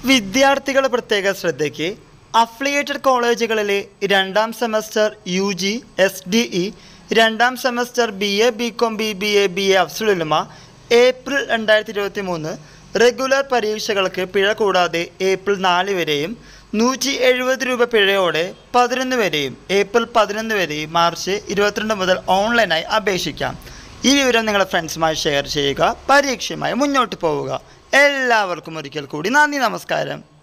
വിദ്യാർത്ഥികളുടെ പ്രത്യേക ശ്രദ്ധയ്ക്ക് അഫിലിയേറ്റഡ് കോളേജുകളിലെ രണ്ടാം semester U G S D E രണ്ടാം semester B A BCom B B A B A അഫ്സുലുലമ ഏപ്രിൽ രണ്ടായിരത്തി ഇരുപത്തി മൂന്ന് റെഗുലർ പരീക്ഷകൾക്ക് പിഴ കൂടാതെ ഏപ്രിൽ നാല് വരെയും നൂറ്റി എഴുപത് രൂപ പിഴയോടെ പതിനൊന്ന് വരെയും ഏപ്രിൽ പതിനൊന്ന് വരെയും മാർച്ച് ഇരുപത്തിരണ്ട് മുതൽ ഓൺലൈനായി അപേക്ഷിക്കാം ഈ വിവരം നിങ്ങളുടെ ഫ്രണ്ട്സുമായി ഷെയർ ചെയ്യുക പരീക്ഷയുമായി മുന്നോട്ട് പോവുക എല്ലാവർക്കും ഒരിക്കൽ കൂടി നന്ദി നമസ്കാരം